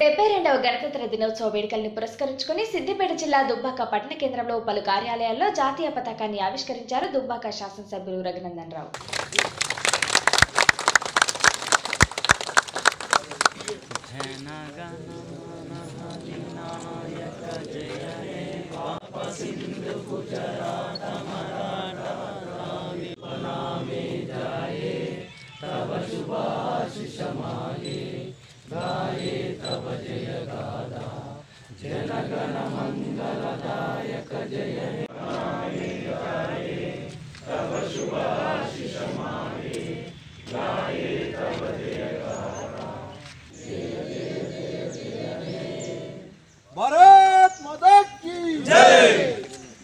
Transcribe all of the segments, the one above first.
డెబ్బై రెండవ గణతంత్ర దినోత్సవ వేడుకల్ని పురస్కరించుకుని సిద్దిపేట జిల్లా దుబ్బాక పట్టణ కేంద్రంలో పలు కార్యాలయాల్లో జాతీయ పతాకాన్ని ఆవిష్కరించారు దుబ్బాక శాసనసభ్యులు రఘునందన్ రావు भारत माता की जय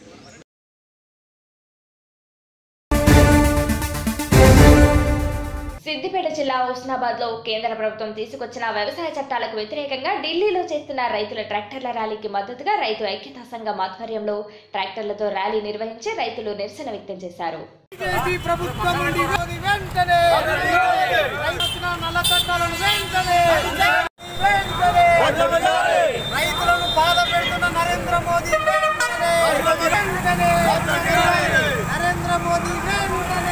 సిద్దిపేట జిల్లా హుస్నాబాద్ లో కేంద్ర ప్రభుత్వం తీసుకొచ్చిన వ్యవసాయ చట్టాలకు వ్యతిరేకంగా ఢిల్లీలో చేస్తున్న రైతుల ట్రాక్టర్ల ర్యాలీకి మద్దతుగా రైతు ఐక్యతా సంఘం ఆధ్వర్యంలో ట్రాక్టర్లతో ర్యాలీ నిర్వహించి రైతులు నిరసన వ్యక్తం చేశారు బీజేపీ ప్రభుత్వం నుండి మోదీ వెంటనే రైతుల నల్ల చట్టాలను వెంటనే వెంటనే రైతులను బాధ పెడుతున్న నరేంద్ర మోదీ వెంటనే వెంటనే నరేంద్ర మోదీ వెంటనే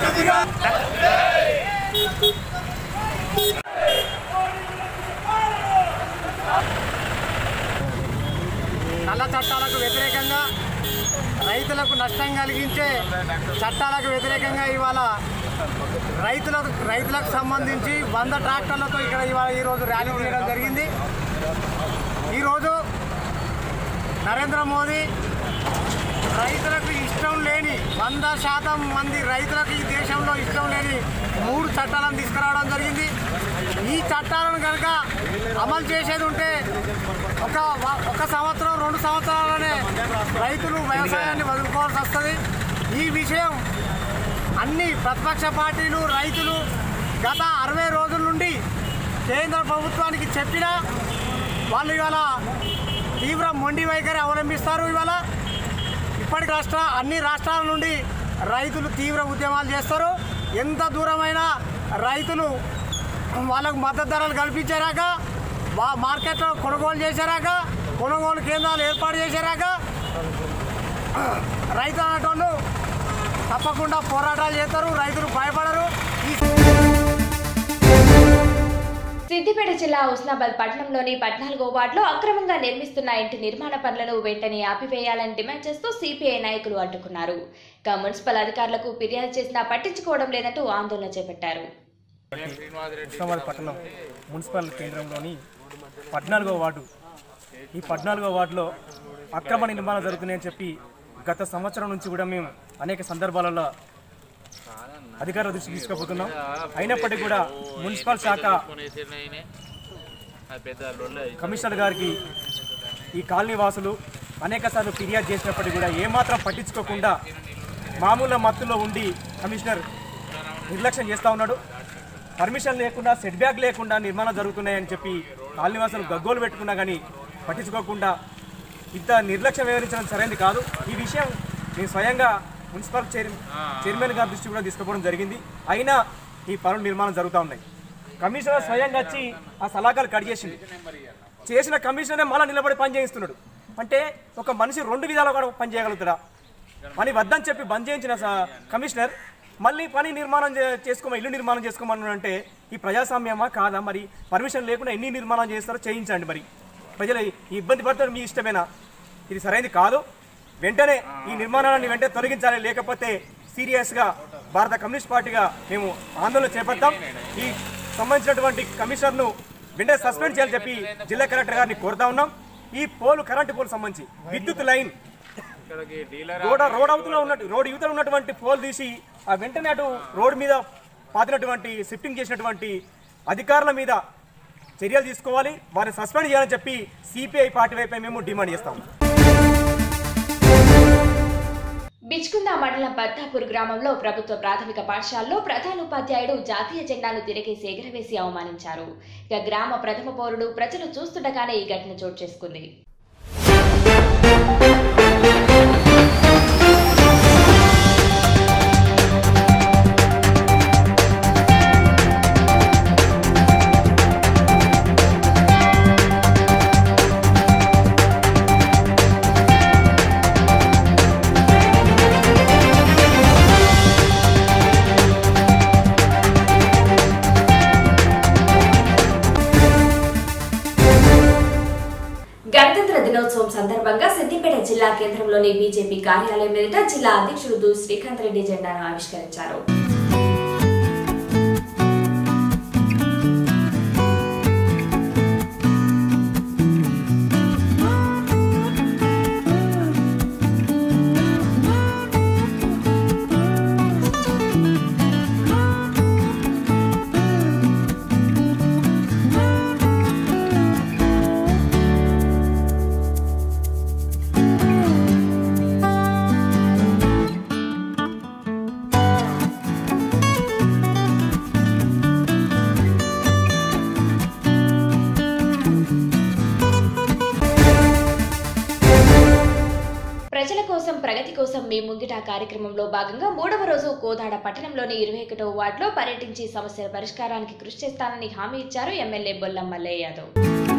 నల్ల చట్టాలకు వ్యతిరేకంగా రైతులకు నష్టం కలిగించే చట్టాలకు వ్యతిరేకంగా ఇవాళ రైతులకు రైతులకు సంబంధించి వంద ట్రాక్టర్లతో ఇక్కడ ఇవాళ ఈరోజు ర్యాలీ చేయడం జరిగింది ఈరోజు నరేంద్ర మోదీ రైతులకు ఇష్టం లేని వంద శాతం మంది రైతులకు ఈ దేశంలో ఇష్టం లేని మూడు చట్టాలను తీసుకురావడం జరిగింది ఈ చట్టాలను కనుక అమలు చేసేది ఉంటే ఒక వ- ఒక సంవత్సరం రెండు సంవత్సరాలనే రైతులు వ్యవసాయాన్ని వదులుకోవాల్సి వస్తుంది ఈ విషయం అన్ని ప్రతిపక్ష పార్టీలు రైతులు గత అరవై రోజుల నుండి కేంద్ర ప్రభుత్వానికి చెప్పినా వాళ్ళు ఇవాళ తీవ్ర మొండి వైఖరి అవలంబిస్తారు ఇవాళ ఇప్పటి రాష్ట్ర అన్ని రాష్ట్రాల నుండి రైతులు తీవ్ర ఉద్యమాలు చేస్తారు ఎంత దూరమైనా రైతులు వాళ్ళకు మద్దతు ధరలు కల్పించారాక వా మార్కెట్లో కొనుగోలు చేశారాక కొనుగోలు కేంద్రాలు ఏర్పాటు చేశారాక రైతు అనేటోళ్ళు తప్పకుండా పోరాటాలు చేస్తారు రైతులు భయపడరు ఈ సిద్దిపేట జిల్లా హుస్నాబాద్ పట్టణంలోని పద్నాలుగో వార్డులో అక్రమంగా నిర్మిస్తున్న ఇంటి నిర్మాణ పనులను వెంటనే ఆపివేయాలని డిమాండ్ చేస్తూ సిపిఐ నాయకులు అడ్డుకున్నారు ఇక మున్సిపల్ అధికారులకు ఫిర్యాదు చేసినా పట్టించుకోవడం లేదంటూ ఆందోళన చేపట్టారు హుస్నాబాద్ పట్టణం మున్సిపల్ కేంద్రంలోని పద్నాలుగో వార్డు ఈ పద్నాలుగో వార్డులో అక్రమ నిర్మాణాలు జరుగుతున్నాయని చెప్పి గత సంవత్సరం నుంచి కూడా మేము అనేక సందర్భాలలో అధికారుల దృష్టికి తీసుకుపోతున్నాం అయినప్పటికీ కూడా మున్సిపల్ శాఖ కమిషనర్ గారికి ఈ కాలనీ వాసులు అనేక సార్లు ఫిర్యాదు చేసినప్పటికీ కూడా ఏమాత్రం పట్టించుకోకుండా మామూలు మత్తులో ఉండి కమిషనర్ నిర్లక్ష్యం చేస్తూ ఉన్నాడు పర్మిషన్ లేకుండా సెట్ బ్యాక్ లేకుండా నిర్మాణం జరుగుతున్నాయని చెప్పి కాలనీవాసులు గగ్గోలు పెట్టుకున్నా కానీ పట్టించుకోకుండా ఇంత నిర్లక్ష్యం వివరించడం సరైనది కాదు ఈ విషయం నేను స్వయంగా మున్సిపల్ చైర్ చైర్మన్ గారి దృష్టి కూడా తీసుకుపోవడం జరిగింది అయినా ఈ పనులు నిర్మాణం జరుగుతూ ఉన్నాయి కమిషనర్ స్వయంగా వచ్చి ఆ సలహాలు కట్ చేసింది చేసిన కమిషనరే మళ్ళీ నిలబడి పని చేయిస్తున్నాడు అంటే ఒక మనిషి రెండు విధాలుగా కూడా పని చేయగలుగుతాడా పని వద్దని చెప్పి బంద్ చేయించిన స- కమిషనర్ మళ్ళీ పని నిర్మాణం చే- చేసుకోమని ఇల్లు నిర్మాణం చేసుకోమని అంటే ఈ ప్రజాస్వామ్యమా కాదా మరి పర్మిషన్ లేకుండా ఎన్ని నిర్మాణం చేస్తారో చేయించండి మరి ప్రజలు ఈ ఇబ్బంది పడతారు మీ ఇష్టమేనా ఇది సరైనది కాదు వెంటనే ఈ నిర్మాణాన్ని వెంటనే తొలగించాలి లేకపోతే సీరియస్గా భారత కమ్యూనిస్ట్ పార్టీగా మేము ఆందోళన చేపడతాం ఈ సంబంధించినటువంటి కమిషనర్ను వెంటనే సస్పెండ్ చేయాలని చెప్పి జిల్లా కలెక్టర్ గారిని కోరుతా ఉన్నాం ఈ పోలు కరెంటు పోలు సంబంధించి విద్యుత్ లైన్ రోడ్ రోడ్ అవతల ఉన్నట్టు రోడ్ యువతల ఉన్నటువంటి పోల్ తీసి ఆ వెంటనే అటు రోడ్ మీద పాతినటువంటి షిఫ్టింగ్ చేసినటువంటి అధికారుల మీద చర్యలు తీసుకోవాలి వారిని సస్పెండ్ చేయాలని చెప్పి సిపిఐ పార్టీ వైపు మేము డిమాండ్ చేస్తాం బిచ్కుంద మండలం బద్దాపూర్ గ్రామంలో ప్రభుత్వ ప్రాథమిక పాఠశాలలో ప్రధానోపాధ్యాయుడు జాతీయ జెండాను తిరగేసి ఎగరవేసి అవమానించారు ఇక గ్రామ ప్రథమ పౌరుడు ప్రజలు చూస్తుండగానే ఈ ఘటన చోటు చేసుకుంది సందర్భంగా సిద్దిపేట జిల్లా కేంద్రంలోని బీజేపీ కార్యాలయం ఎదుట జిల్లా అధ్యక్షుడు దు శ్రీకాంత్ రెడ్డి జెండాను ఆవిష్కరించారు ప్రజల కోసం ప్రగతి కోసం మీ ముంగిట కార్యక్రమంలో భాగంగా మూడవ రోజు కోదాడ పట్టణంలోని ఇరవై ఒకటో వార్డులో పర్యటించి సమస్యల పరిష్కారానికి కృషి చేస్తానని హామీ ఇచ్చారు ఎమ్మెల్యే బొల్లం మల్లయ్య యాదవ్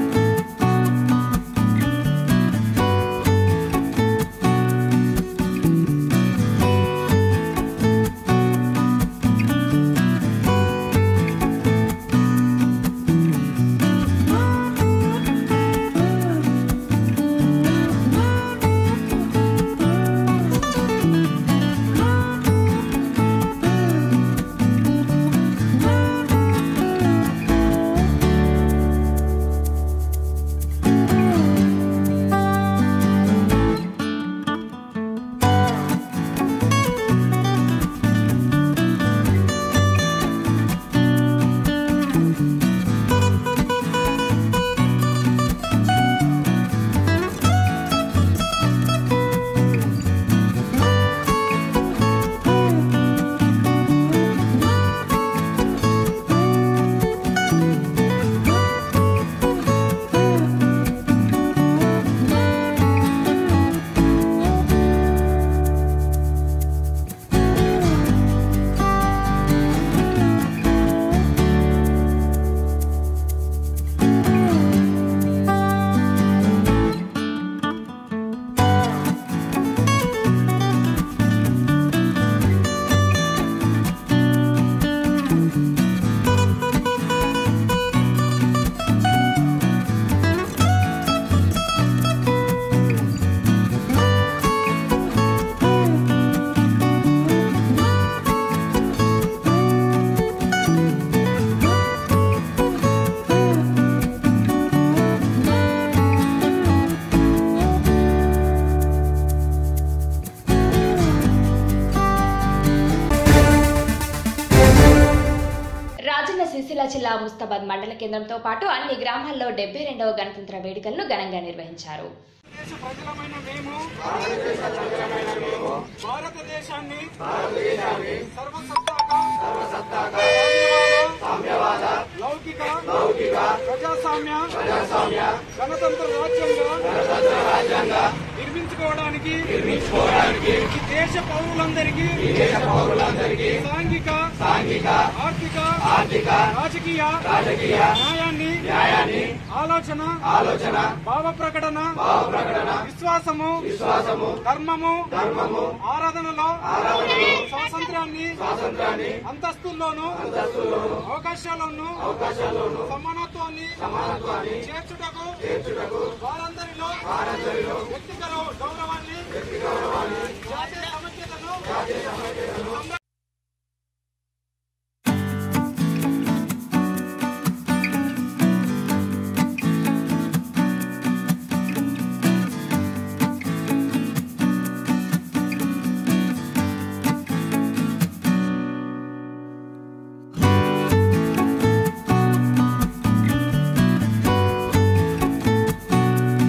రాజన్న సిరిసిల్ల జిల్లా ముస్తాబాద్ మండల కేంద్రంతో పాటు అన్ని గ్రామాల్లో డెబ్బై రెండవ గణతంత్ర వేడుకలను ఘనంగా నిర్వహించారు దేశ ప్రజలమైన మేము భారతదేశాన్ని సర్వసత్తాక సామ్యవాద లౌకిక ప్రజాస్వామ్య గణతంత్ర రాజ్యంగా నిర్మించుకోవడానికి ఈ దేశ పౌరులందరికీ సాంఘిక ఆర్థిక రాజకీయ న్యాయాన్ని ఆలోచన భావ ప్రకటన విశ్వాసము ధర్మము ఆరాధనలో స్వాతంత్రాన్ని అంతస్తుల్లోను అవకాశాలను సమానత్వాన్ని చేర్చుటకు వారందరిలో వ్యక్తిగత గౌరవాన్ని జాతీయ సమైక్యతను ♪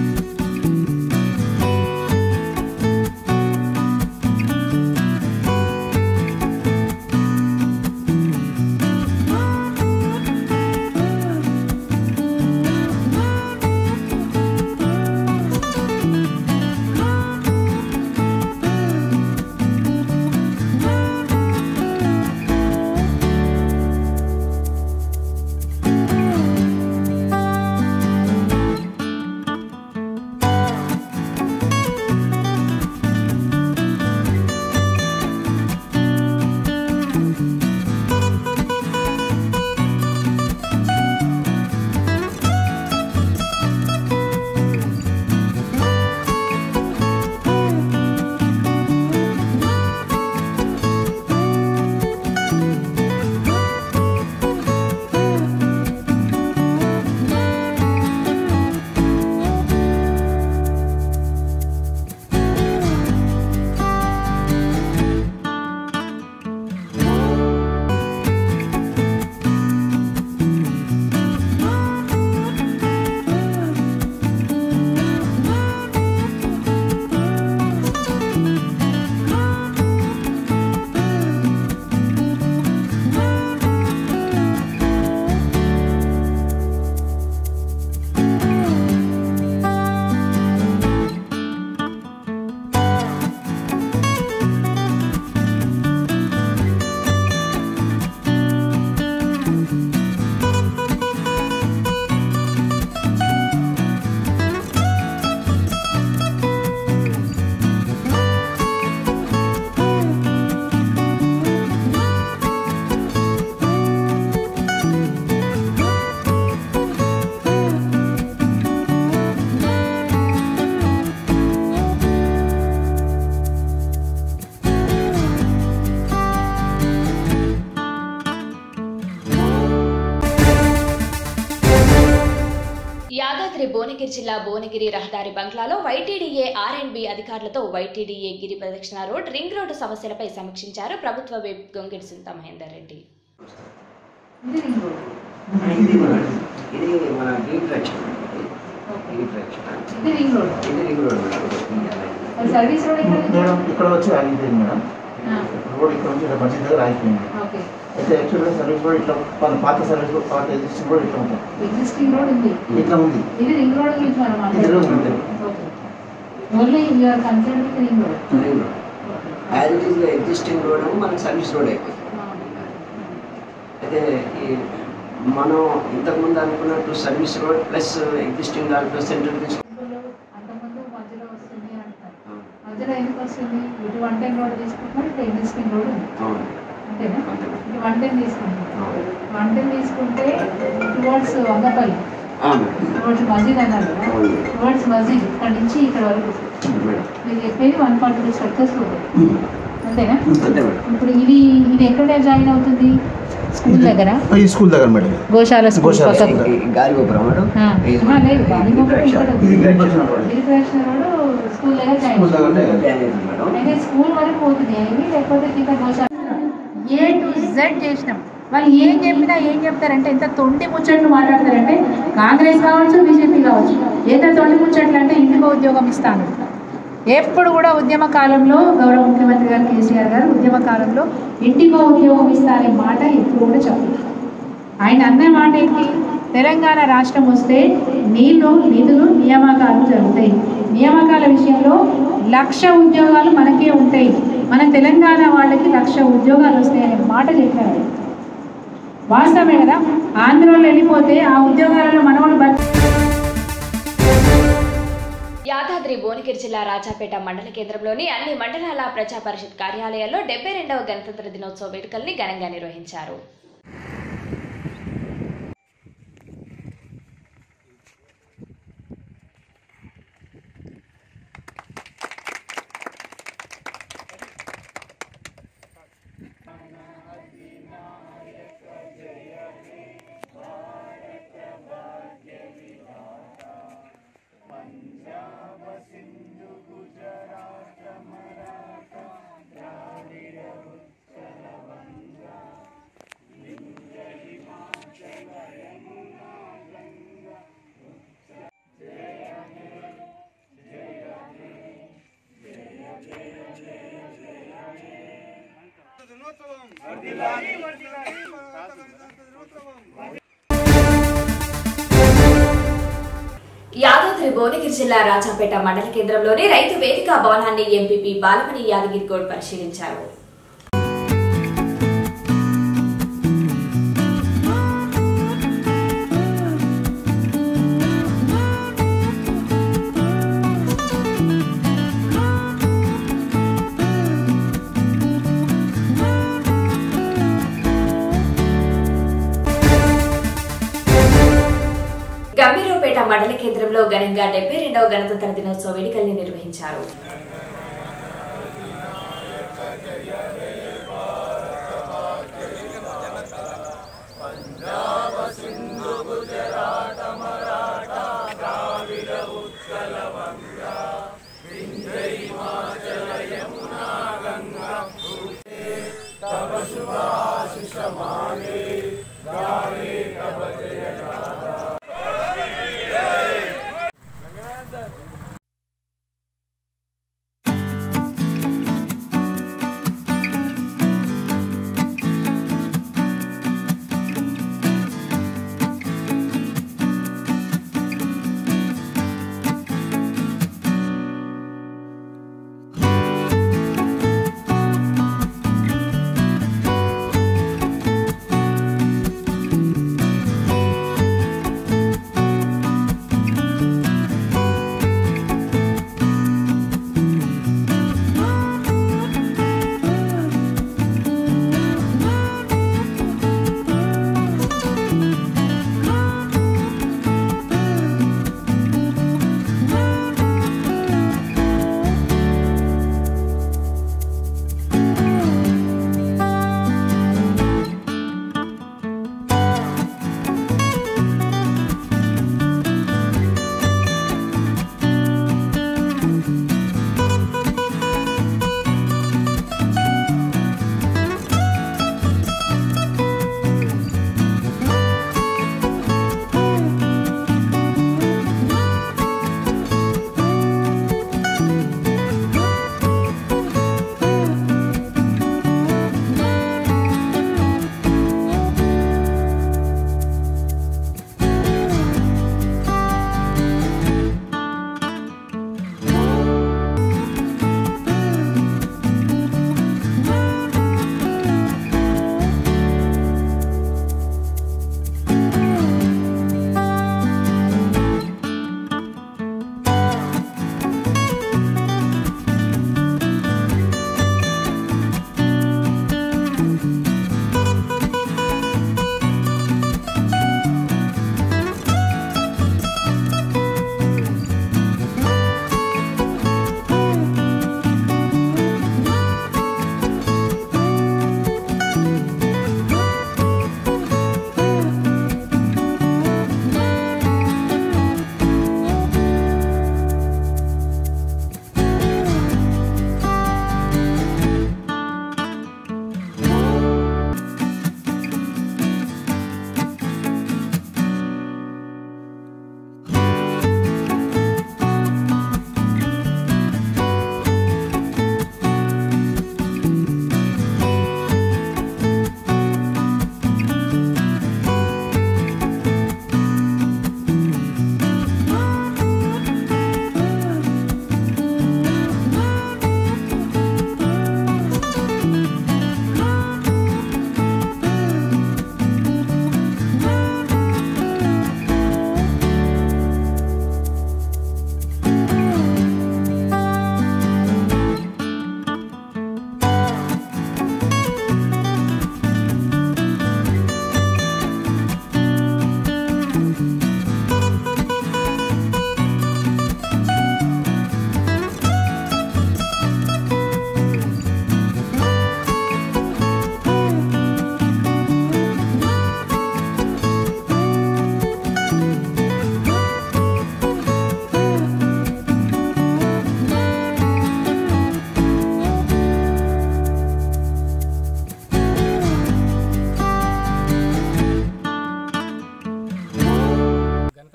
యాదాద్రి భువనగిరి జిల్లా భువనగిరి రహదారి బంగ్లాలో వైటీడీఏ ఆర్ అండ్ బి అధికారులతో వైటీడీఏ గిరి ప్రదక్షిణ రోడ్ రింగ్ రోడ్డు సమస్యలపై సమీక్షించారు ప్రభుత్వ విప్ గొంగిడి సుంత మహేందర్ రెడ్డి ఇది రింగ్ రోడ్ ఇది మన ఇది మన డీప్ రక్షణ డీప్ రక్షణ ఇది రింగ్ రోడ్ ఇది రింగ్ రోడ్ మేడం మరి సర్వీస్ రోడ్ ఎక్కడ ఉంది? మేడం ఇక్కడ వచ్చి ఆగిపోయింది మేడం ఆ, రోడ్ ఇక్కడ నుంచి ఇక్కడ మధ్య దగ్గర ఆగిపోయింది ఓకే అయితే యాక్చువల్గా సర్వీస్ రోడ్ ఇట్లా మన పాత సర్వీస్ రోడ్ పాత ఎగ్జిస్టింగ్ రోడ్ ఇట్లా ఉంటుంది ఎగ్జిస్టింగ్ రోడ్ ఉంది ఇట్లా ఉంది ఇది రింగ్ రోడ్ గురించి మనం ఇది రింగ్ రోడ్. మాట్లాడుతున్నాం okay only your concern with ring road ring road as it is existing road ఏమో మనకి సర్వీస్ రోడ్ అయిపోయింది అయితే ఈ మనం ఇంతకుముందు అనుకున్నట్టు సర్వీస్ రోడ్ ప్లస్ ఎగ్జిస్టింగ్ దాంట్లో సెంట్రల్ తీసుకుంటాం అంతకుముందు మధ్యలో వస్తుంది అంటారు మధ్యలో ఎందుకు వస్తుంది ఇటు వన్ టెన్ రోడ్ తీసుకుంటున్నారు ఇటు ఎగ్జిస్టింగ్ రోడ్ ఉంది అవును అంతేనా అంతే. ఇటు వన్ టెన్ తీసుకుంటాం అవును. వన్ టెన్ తీసుకుంటే టువర్డ్స్ వంగపల్లి అవును టువర్డ్స్ మసీద్ అన్నారు కదా అవును. టువర్డ్స్ మసీద్ ఇక్కడ నుంచి ఇక్కడ వరకు మేడం మీరు చెప్పేది వన్ ఫార్టీ టూ స్ట్రక్చర్స్ అంతేనా అంతే మేడం ఇప్పుడు ఇది ఇది ఎక్కడ జాయిన్ అవుతుంది స్కూల్ దగ్గర ఈ స్కూల్ దగ్గర మేడం గోశాల స్కూల్ గోశాల పక్కకు ఈ- ఈ గాలి గోపురం మేడం ఆ, ఇది ఆ, లేదు గాలి గోపురం రక్షణ. ఇక్కడ ఇది ఉంది. Ring road. గిరిప్రదక్షిణ రోడ్ స్కూల్ దగ్గర జాయిన్ స్కూల్ దగ్గర అవుతుంది. ఉంటే జాయిన్ అయింది మేడం అయితే స్కూల్ వరకు పోతుంది అవి లేకపోతే కింద గోశాల ఏ టు జెడ్ చేసినాం వాళ్ళు ఏం చెప్పినా ఏం చెప్తారంటే ఎంత తొండి ముచ్చట్లు మాట్లాడతారంటే కాంగ్రెస్ కావచ్చు బీజేపీ కావచ్చు ఎంత తొండి ముచ్చట్లు అంటే ఇంటికో ఉద్యోగం ఇస్తాను ఎప్పుడు కూడా ఉద్యమ కాలంలో గౌరవ ముఖ్యమంత్రి గారు కేసీఆర్ గారు ఉద్యమ కాలంలో ఇంటికో ఉద్యోగం ఇస్తారనే మాట ఎప్పుడు కూడా చెప్పలేదు ఆయన అన్న మాట ఏంటి తెలంగాణ రాష్ట్రం వస్తే నీళ్లు నిధులు నియామకాలు జరుగుతాయి నియామకాల విషయంలో లక్ష ఉద్యోగాలు మనకే ఉంటాయి మన తెలంగాణ వాళ్ళకి లక్ష ఉద్యోగాలు వస్తాయనే మాట చెప్పారు వాస్తవమే కదా ఆంధ్రలో వెళ్ళిపోతే ఆ ఉద్యోగాలలో మనవాళ్ళు బతు యాదాద్రి భువనగిరి జిల్లా రాజాపేట మండల కేంద్రంలోని అన్ని మండలాల ప్రజా పరిషత్ కార్యాలయాల్లో డెబ్బై రెండవ గణతంత్ర దినోత్సవ వేడుకల్ని ఘనంగా నిర్వహించారు దినోత్సవం వర్ధిల్లాలి, వర్ధిల్లాలి, గణతంత్ర దినోత్సవం యాదాద్రి భువనగిరి జిల్లా రాజాపేట మండల కేంద్రంలోని రైతు వేదిక భవనాన్ని ఎంపీపీ బాలమణి యాదగిరి గౌడ్ పరిశీలించారు గంభీరపేట మండల కేంద్రంలో ఘనంగా డెబ్బై రెండవ గణతంత్ర దినోత్సవ వేడుకల్ని నిర్వహించారు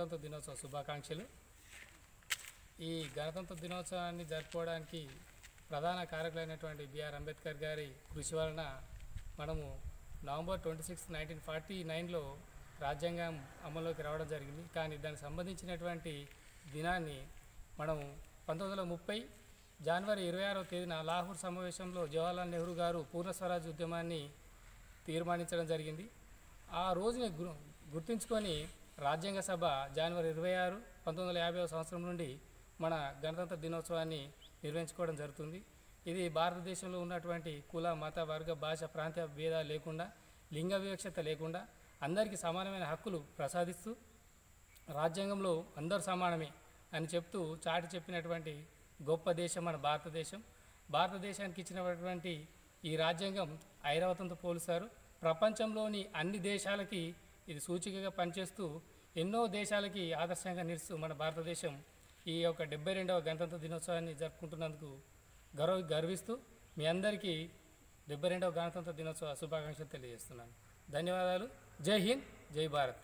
గణతంత్ర దినోత్సవ శుభాకాంక్షలు ఈ గణతంత్ర దినోత్సవాన్ని జరుపుకోవడానికి ప్రధాన కారకులైనటువంటి బిఆర్ అంబేద్కర్ గారి కృషి వలన మనము November twenty six nineteen forty నైన్లో రాజ్యాంగం అమల్లోకి రావడం జరిగింది కానీ దానికి సంబంధించినటువంటి దినాన్ని మనము పంతొమ్మిది వందల ముప్పై జనవరి ఇరవై ఆరవ తేదీన లాహూర్ సమావేశంలో జవహర్లాల్ నెహ్రూ గారు పూర్ణ స్వరాజ్ ఉద్యమాన్ని తీర్మానించడం జరిగింది ఆ రోజుని గు గుర్తుంచుకొని రాజ్యాంగ సభ జనవరి ఇరవై ఆరు పంతొమ్మిది వందల యాభై సంవత్సరం నుండి మన గణతంత్ర దినోత్సవాన్ని నిర్వహించుకోవడం జరుగుతుంది ఇది భారతదేశంలో ఉన్నటువంటి కుల మత వర్గ భాష ప్రాంతీయ భేదాలు లేకుండా లింగ వివక్షత లేకుండా అందరికీ సమానమైన హక్కులు ప్రసాదిస్తూ రాజ్యాంగంలో అందరూ సమానమే అని చెప్తూ చాటి చెప్పినటువంటి గొప్ప దేశం మన భారతదేశం భారతదేశానికి ఇచ్చినటువంటి ఈ రాజ్యాంగం ఐరావతంతో పోలుస్తారు ప్రపంచంలోని అన్ని దేశాలకి ఇది సూచికగా పనిచేస్తూ ఎన్నో దేశాలకి ఆదర్శంగా నిలుస్తూ మన భారతదేశం ఈ యొక్క డెబ్బై రెండవ గణతంత్ర దినోత్సవాన్ని జరుపుకుంటున్నందుకు గౌరవ గర్విస్తూ మీ అందరికీ డెబ్బై రెండవ గణతంత్ర దినోత్సవ శుభాకాంక్షలు తెలియజేస్తున్నాను ధన్యవాదాలు జై హింద్ జై భారత్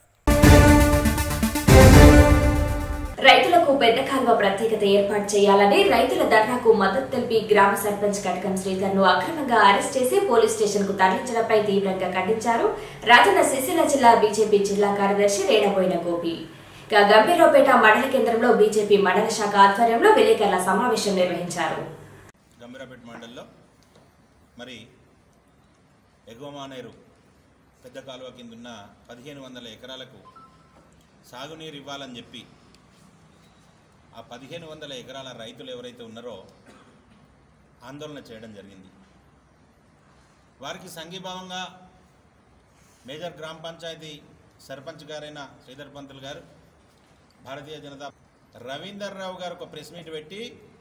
రైతులకు పెద్ద కాలువ ప్రత్యేకత ఏర్పాటు చేయాలని రైతుల ధర్నాకు మద్దతు తెలిపి గ్రామ సర్పంచ్ కటకం శ్రీధర్ ను అక్రమంగా అరెస్ట్ చేసి పోలీస్ స్టేషన్ కు తరలించడంపై తీవ్రంగా ఖండించారు రాజన్న సిరిసిల్ల జిల్లా బీజేపీ జిల్లా కార్యదర్శి రేడబోయిన గోపి ఇక గంభీరపేట మండల కేంద్రంలో బీజేపీ మండల శాఖ ఆధ్వర్యంలో విలేకరుల సమావేశం నిర్వహించారు గంభీరపేట మండల్లో మరి ఎగువ మానేరు పెద్ద కాలువ కింద ఉన్న పదిహేను వందల ఎకరాలకు సాగునీరు ఇవ్వాలని చెప్పి ఆ పదిహేను వందల ఎకరాల రైతులు ఎవరైతే ఉన్నారో ఆందోళన చేయడం జరిగింది వారికి సంఘీభావంగా మేజర్ గ్రామ పంచాయతీ సర్పంచ్ గారైన శ్రీధర్ పంతులు గారు భారతీయ జనతా రవీందర్ రావు గారు ఒక ప్రెస్ మీట్ పెట్టి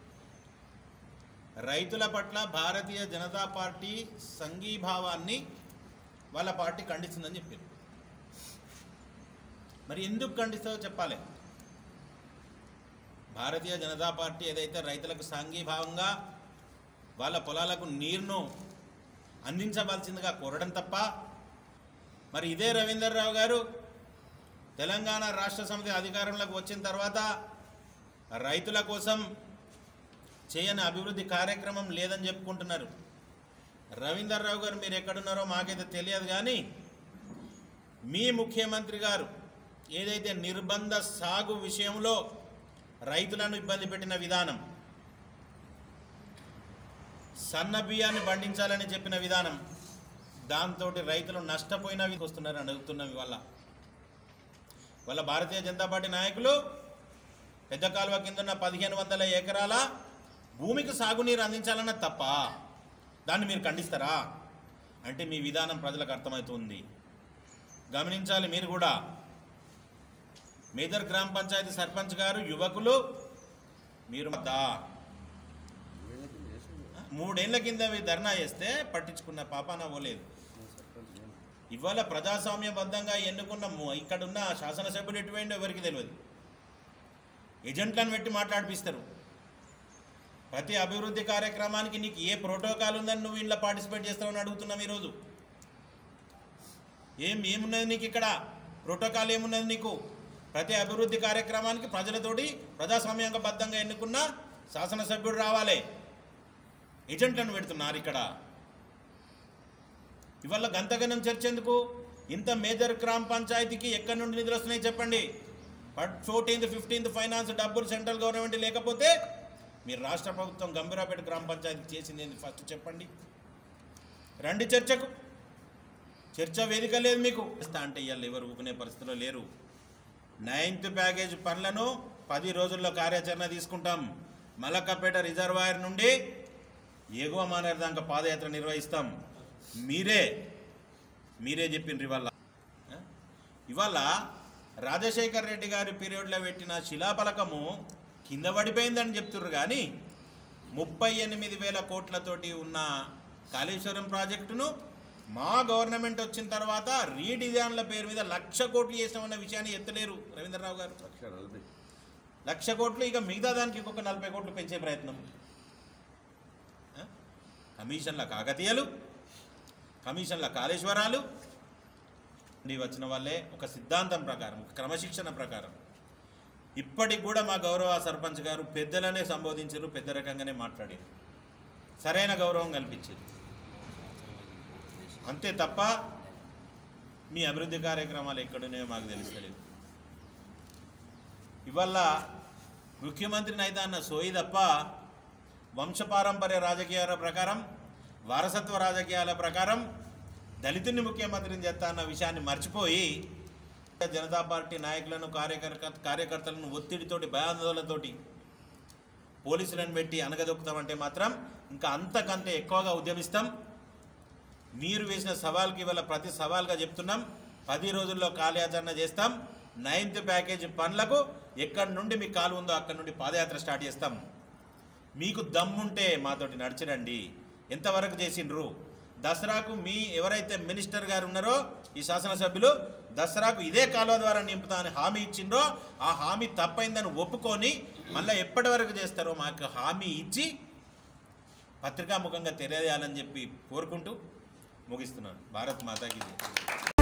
రైతుల పట్ల భారతీయ జనతా పార్టీ సంఘీభావాన్ని వాళ్ళ పార్టీ ఖండిస్తుందని చెప్పారు మరి ఎందుకు ఖండిస్తావో చెప్పాలి భారతీయ జనతా పార్టీ ఏదైతే రైతులకు సంఘీభావంగా వాళ్ళ పొలాలకు నీరును అందించవలసిందిగా కోరడం తప్ప మరి ఇదే రవీందర్ రావు గారు తెలంగాణ రాష్ట్ర సమితి అధికారంలోకి వచ్చిన తర్వాత రైతుల కోసం చేయని అభివృద్ధి కార్యక్రమం లేదని చెప్పుకుంటున్నారు రవీందర్ రావు గారు మీరు ఎక్కడున్నారో మాకైతే తెలియదు కానీ మీ ముఖ్యమంత్రి గారు ఏదైతే నిర్బంధ సాగు విషయంలో రైతులను ఇబ్బంది పెట్టిన విధానం సన్న బియ్యాన్ని పండించాలని చెప్పిన విధానం దాంతో రైతులు నష్టపోయినవి వస్తున్నారు అని అడుగుతున్నవి వల్ల వాళ్ళ భారతీయ జనతా పార్టీ నాయకులు పెద్ద కాలువ కింద ఉన్న పదిహేను వందల ఎకరాల భూమికి సాగునీరు అందించాలన్న తప్ప దాన్ని మీరు ఖండిస్తారా అంటే మీ విధానం ప్రజలకు అర్థమవుతుంది గమనించాలి మీరు కూడా మేదర్ గ్రామ పంచాయతీ సర్పంచ్ గారు యువకులు మీరు దా మూడేళ్ల కింద మీరు ధర్నా చేస్తే పట్టించుకున్న పాపాన పోలేదు ఇవాళ ప్రజాస్వామ్యబద్ధంగా ఎన్నుకున్న ము- ఇక్కడున్న శాసనసభ్యులు ఎటువంటి ఎవరికి తెలియదు ఏజెంట్లను పెట్టి మాట్లాడిపిస్తారు ప్రతి అభివృద్ధి కార్యక్రమానికి నీకు ఏ ప్రోటోకాల్ ఉందని నువ్వు ఇంట్లో పార్టిసిపేట్ చేస్తావని అడుగుతున్నాం ఈరోజు ఏం ఏమున్నది నీకు ఇక్కడ ప్రోటోకాల్ ఏమున్నది నీకు ప్రతి అభివృద్ధి కార్యక్రమానికి ప్రజలతోటి ప్రజాస్వామ్యబద్ధంగా ఎన్నుకున్న శాసనసభ్యుడు రావాలి ఏజెంట్లను పెడుతున్నారు ఇక్కడ ఇవాళ గంతగనం చర్చ ఎందుకు ఇంత మేజర్ గ్రామ పంచాయతీకి ఎక్కడి నుండి నిధులు వస్తున్నాయి చెప్పండి ఫోర్టీన్త్ ఫిఫ్టీన్త్ ఫైనాన్స్ డబ్బులు సెంట్రల్ గవర్నమెంట్ లేకపోతే మీరు రాష్ట్ర ప్రభుత్వం గంభీరాపేట గ్రామ పంచాయతీ చేసింది ఏంది ఫస్ట్ చెప్పండి రండి చర్చకు చర్చ వేదిక లేదు మీకు ఇస్తా అంటే ఇవాళ ఎవరు ఊకునే పరిస్థితిలో లేరు నైన్త్ ప్యాకేజ్ పనులను పది రోజుల్లో కార్యాచరణ తీసుకుంటాం మలక్కపేట రిజర్వాయర్ నుండి ఎగువ మానేరు దాకా పాదయాత్ర నిర్వహిస్తాం మీరే మీరే చెప్పిండ్రు ఇవాళ ఆ? ఇవాళ రాజశేఖర్ రెడ్డి గారి పీరియడ్లో పెట్టిన శిలాఫలకము కింద పడిపోయిందని చెప్తుర్రు కానీ ముప్పై ఎనిమిది వేల కోట్లతోటి ఉన్న కాళేశ్వరం ప్రాజెక్టును మా గవర్నమెంట్ వచ్చిన తర్వాత రీడిజైన్ల పేరు మీద లక్ష కోట్లు చేసామన్న విషయాన్ని ఎత్తలేరు రవీంద్రరావు గారు లక్ష కోట్లు ఇక మిగతా దానికి ఇంకొక నలభై కోట్లు పెంచే ప్రయత్నం ఆ? కమిషన్ల కాకతీయలు కమిషన్ల కాళేశ్వరాలు నుండి వచ్చిన వాళ్ళే ఒక సిద్ధాంతం ప్రకారం ఒక క్రమశిక్షణ ప్రకారం ఇప్పటికి కూడా మా గౌరవ సర్పంచ్ గారు పెద్దలనే సంబోధించారు పెద్ద రకంగానే మాట్లాడారు సరైన గౌరవం కల్పించారు అంతే తప్ప మీ అభివృద్ధి కార్యక్రమాలు ఎక్కడున్నాయో మాకు తెలుస్తలేదు ఇవల్ల ముఖ్యమంత్రిని అయితే అన్న సోయి తప్ప వంశపారంపర్య రాజకీయాల ప్రకారం వారసత్వ రాజకీయాల ప్రకారం దళితుని ముఖ్యమంత్రిని చేస్తా అన్న విషయాన్ని మర్చిపోయి జనతా పార్టీ నాయకులను కార్యకర్త కార్యకర్తలను ఒత్తిడితోటి భయాందోళనతోటి పోలీసులను పెట్టి అనగదొక్కుతామంటే మాత్రం ఇంకా అంతకంతే ఎక్కువగా ఉద్యమిస్తాం మీరు వేసిన సవాల్కి ఇవాళ ప్రతి సవాల్గా చెప్తున్నాం పది రోజుల్లో కార్యాచరణ చేస్తాం నైన్త్ ప్యాకేజీ పనులకు ఎక్కడి నుండి మీ కాలు ఉందో అక్కడి నుండి పాదయాత్ర స్టార్ట్ చేస్తాం మీకు దమ్ముంటే మాతోటి నడిచిరండి ఎంతవరకు చేసిండ్రు దసరాకు మీ ఎవరైతే మినిస్టర్ గారు ఉన్నారో ఈ శాసనసభ్యులు దసరాకు ఇదే కాలువ ద్వారా నింపుతా అని హామీ ఇచ్చిండ్రో ఆ హామీ తప్పైందని ఒప్పుకొని మళ్ళీ ఎప్పటి వరకు చేస్తారో మాకు హామీ ఇచ్చి పత్రికాముఖంగా తెలియజేయాలని చెప్పి కోరుకుంటూ ముగిస్తున్నాను భారత్ మాతాకి జై.